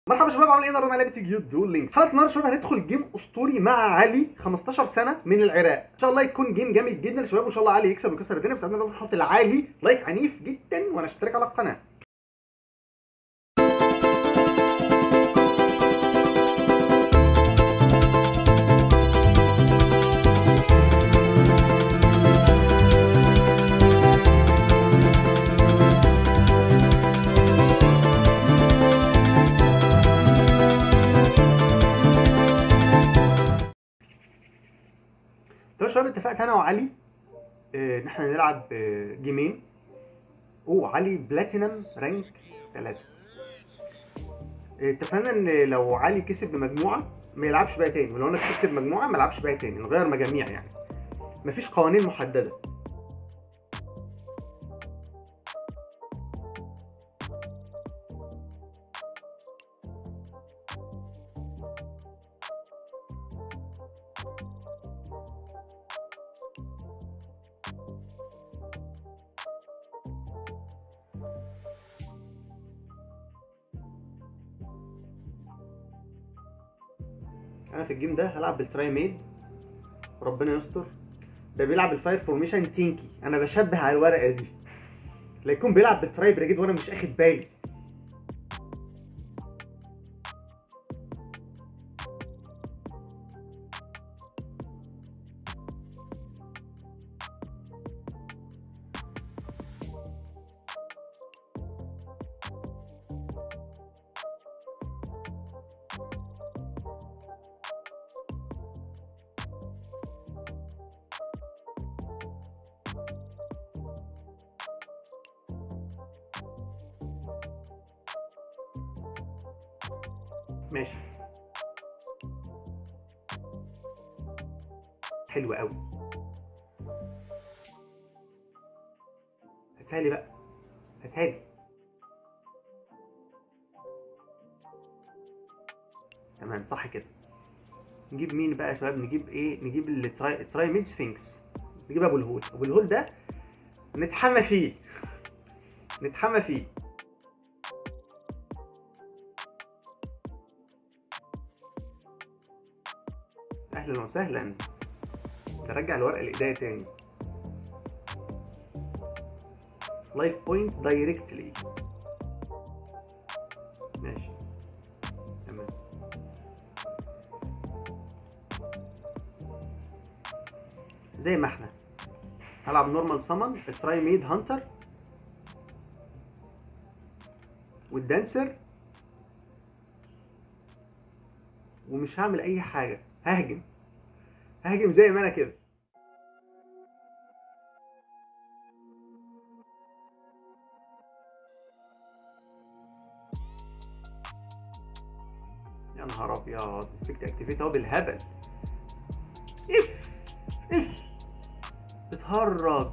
مرحبا شباب عاملين ايه النهارده مع لعبه جيوت دول لينكس حلقه النهارده شباب هندخل جيم اسطوري مع علي 15 سنه من العراق ان شاء الله يكون جيم جامد جدا يا شباب وان شاء الله علي يكسب ويكسر الدنيا بس قبل ما نحط لعلي لايك عنيف جدا وانا اشترك على القناه طب يا شباب اتفقت انا وعلي آه، ان احنا نلعب آه، جيمين اوه علي بلاتينم رانك 3 اتفقنا ان لو علي كسب بمجموعه ما يلعبش بقى تاني ولو انا كسبت بمجموعه ما يلعبش بقى تاني نغير مجاميع يعني مفيش قوانين محدده انا في الجيم ده هلعب بالتراي ميد ربنا يستر ده بيلعب الفاير فورميشن تينكي انا بشبه على الورقه دي لا يكون بيلعب بالتراي بريجيد وانا مش اخد بالي ماشي حلو قوي هاتها لي بقى هاتها لي تمام صح كده نجيب مين بقى يا شباب نجيب ايه نجيب التراي التراي ميد سفنكس نجيب ابو الهول ابو الهول ده نتحمى فيه نتحمى فيه اهلا وسهلا نرجع الورقه لايديا تاني لايف بوينت دايركتلي ماشي تمام زي ما احنا هلعب نورمال سمن التراي ميد هانتر والدانسر ومش هعمل اي حاجه ههجم ههجم زي ما انا كده يا نهار ابيض افكت اكتيفيت اهو بالهبل اف اف بتهرج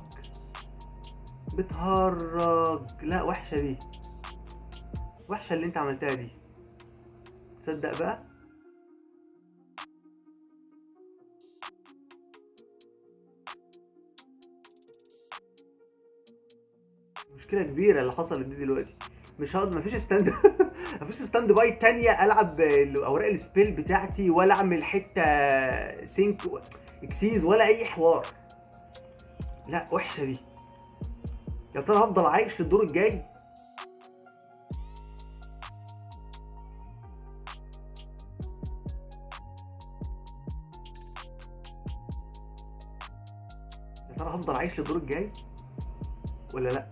بتهرج لا وحشه دي وحشه اللي انت عملتها دي تصدق بقى مشكله كبيره اللي حصلت دي دلوقتي مش هقعد مفيش ستاند مفيش ستاند باي تانية العب اوراق السبيل بتاعتي ولا اعمل حته سينك اكسيز ولا اي حوار لا وحشه دي يا ترى هفضل عايش للدور الجاي يا ترى هفضل عايش للدور الجاي ولا لا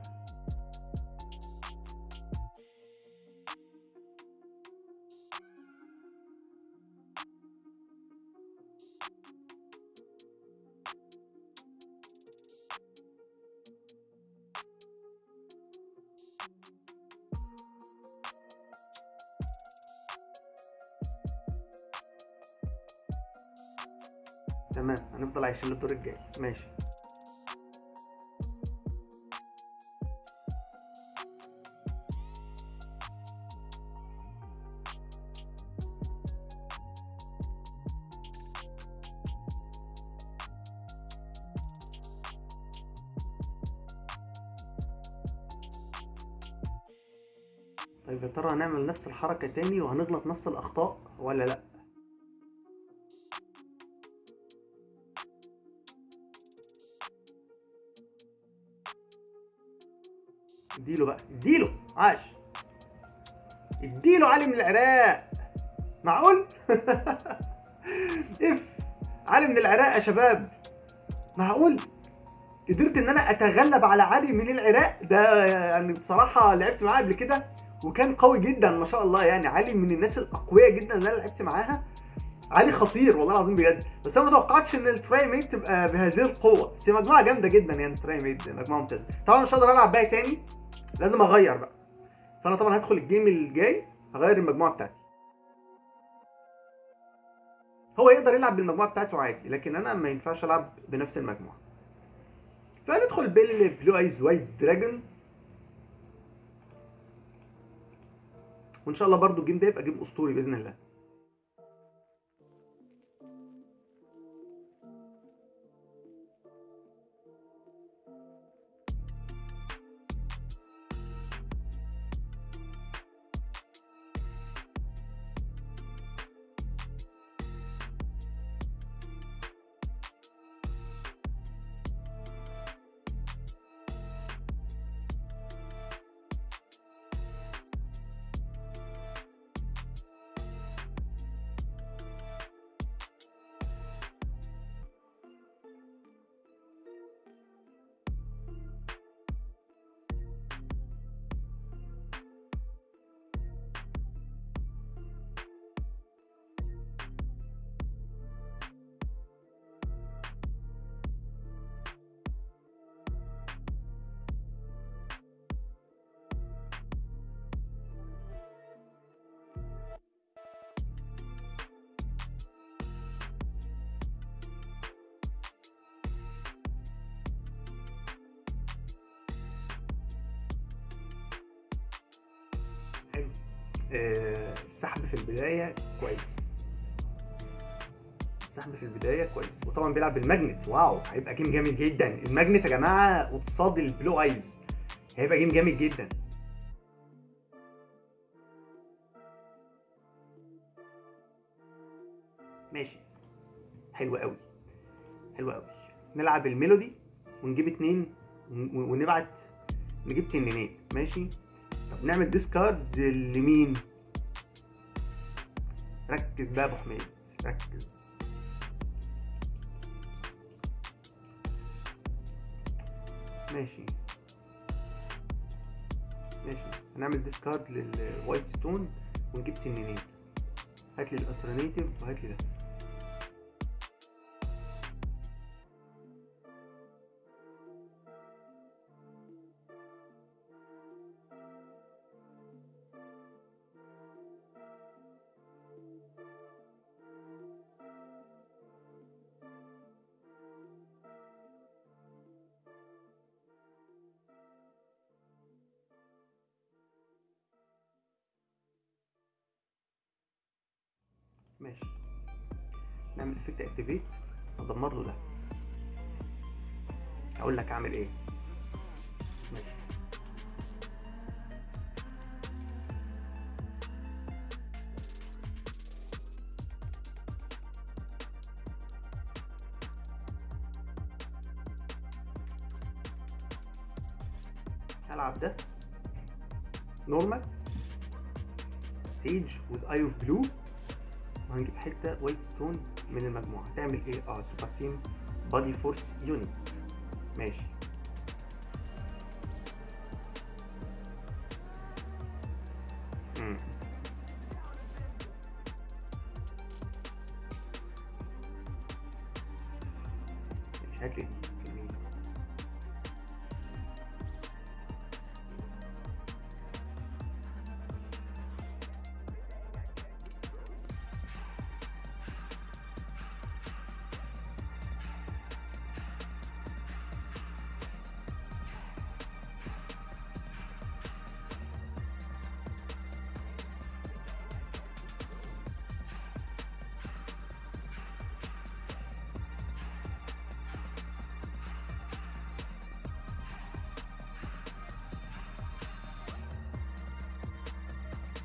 تمام هنفضل عايشين للدور الجاي ماشي طيب طيب يا ترى هنعمل نفس الحركة تاني وهنغلط نفس الأخطاء ولا لأ؟ اديله بقى اديله عاش اديله علي من العراق معقول؟ اف علي من العراق يا شباب معقول؟ قدرت ان انا اتغلب على علي من العراق ده يعني بصراحه لعبت معاه قبل كده وكان قوي جدا ما شاء الله يعني علي من الناس الاقوياء جدا اللي انا لعبت معاها علي خطير والله العظيم بجد بس انا ما توقعتش ان التراي ميت تبقى بهذه القوه بس هي مجموعه جامده جدا يعني التراي ميت مجموعه ممتازه طبعا مش هقدر العب بيها تاني لازم اغير بقى فانا طبعا هدخل الجيم الجاي هغير المجموعه بتاعتي هو يقدر يلعب بالمجموعه بتاعته عادي لكن انا ما ينفعش العب بنفس المجموعه فندخل بالبلو ايز وايت دراجون وان شاء الله برضو الجيم ده يبقى جيم اسطوري باذن الله حلو آه، السحب في البدايه كويس السحب في البدايه كويس وطبعا بيلعب بالماجنت واو هيبقى جيم جامد جدا الماجنت يا جماعه قصاد البلو ايز هيبقى جيم جامد جدا ماشي حلو قوي حلو قوي نلعب الميلودي ونجيب اتنين ون- ونبعت نجيب تنينين ماشي طب نعمل ديسكارد لمين ركز بقى يا ابو حميد ركز ماشي ماشي هنعمل ديسكارد للوايت ستون ونجيب تنينين هات لي الالترناتيف وهات لي ده ماشي نعمل افكت اكتيفيت ادمر له ده اقول لك اعمل ايه ماشي هلعب ده نورمال سيج وذ اي اوف بلو وهنجيب حته وايت ستون من المجموعه هتعمل ايه اه سوبر تيم بادي فورس يونت ماشي مم. ماشي هات لي دي في اليمين.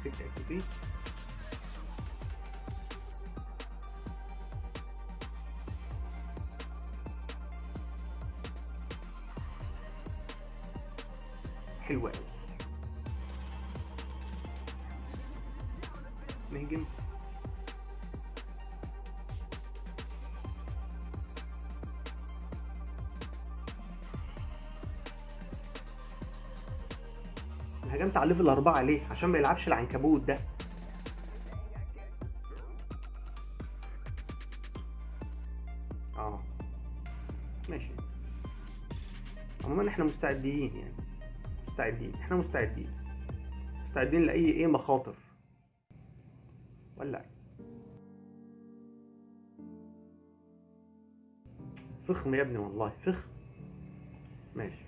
افكت اكتيفيت حلوة قوي نهجم هجمت على ليفل أربعة ليه؟ عشان ما يلعبش العنكبوت ده اه ماشي عموما احنا مستعدين يعني مستعدين احنا مستعدين مستعدين لأي ايه مخاطر ولا فخم يا ابني والله فخم ماشي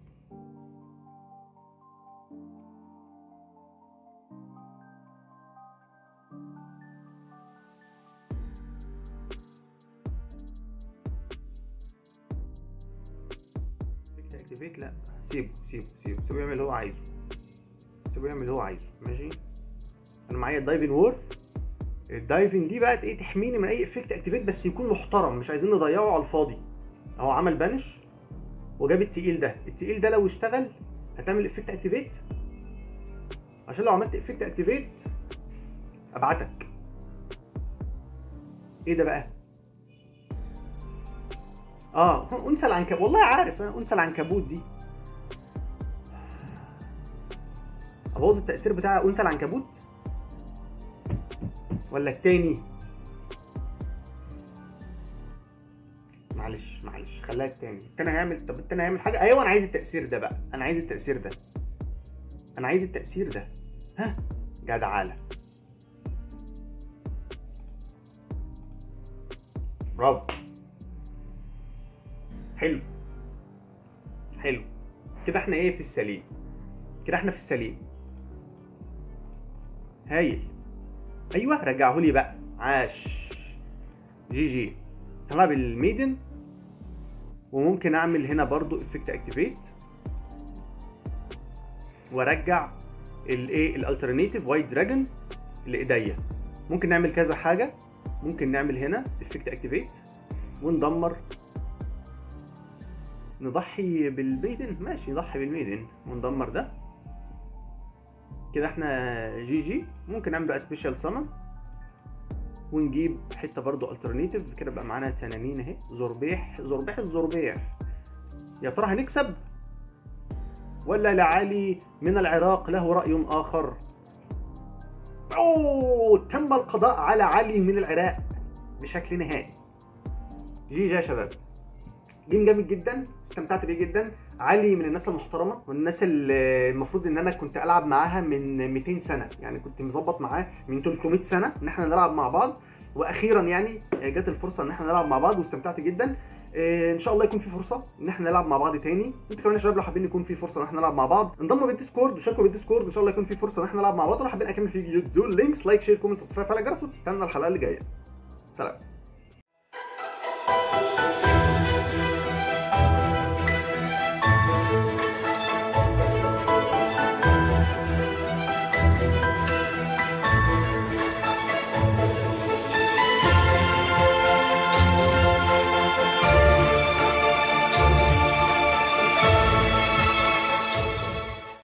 اكتيفيت لا سيبه سيبه سيبه سيبه يعمل اللي هو عايزه سيبه يعمل اللي هو عايزه ماشي انا معايا الدايفنج وورث الدايفنج دي بقى ايه تحميني من اي افكت اكتيفيت بس يكون محترم مش عايزين نضيعه على الفاضي اهو عمل بانش وجاب التقيل ده التقيل ده لو اشتغل هتعمل افكت اكتيفيت عشان لو عملت افكت اكتيفيت ابعتك ايه ده بقى اه انثى العنكبوت والله عارف انثى العنكبوت دي ابوظ التاثير بتاع انثى العنكبوت ولا التاني معلش معلش خليها التاني التاني هيعمل طب التاني هيعمل حاجه ايوه انا عايز التاثير ده بقى انا عايز التاثير ده انا عايز التاثير ده ها جدعانه برافو حلو حلو كده احنا ايه في السليم كده احنا في السليم هايل ايوه رجعه لي بقى عاش جي جي هلعب الميدن وممكن اعمل هنا برضو افكت اكتيفيت وارجع الايه الالترناتيف وايت دراجون لايديا ممكن نعمل كذا حاجه ممكن نعمل هنا افكت اكتيفيت وندمر نضحي بالميدن ماشي نضحي بالميدن وندمر ده كده احنا جي جي ممكن نعمل بقى سبيشال سمن ونجيب حته برضو الترناتيف كده بقى معانا تنانين اهي زربيح زربيح الزربيح يا ترى هنكسب ولا لعلي من العراق له رأي آخر أوه تم القضاء على علي من العراق بشكل نهائي جي جي يا شباب جيم جامد جدا استمتعت بيه جدا علي من الناس المحترمه والناس اللي المفروض ان انا كنت العب معاها من 200 سنه يعني كنت مظبط معاه من 300 سنه ان احنا نلعب مع بعض واخيرا يعني جت الفرصه ان احنا نلعب مع بعض واستمتعت جدا ان شاء الله يكون في فرصه ان احنا نلعب مع بعض تاني انتوا كمان يا شباب لو حابين يكون في فرصه ان احنا نلعب مع بعض انضموا بالديسكورد وشاركوا بالديسكورد ان شاء الله يكون في فرصه ان احنا نلعب مع بعض ولو حابين اكمل فيديو دول لينكس لايك شير كومنت سبسكرايب على الجرس وتستنى الحلقه اللي جايه سلام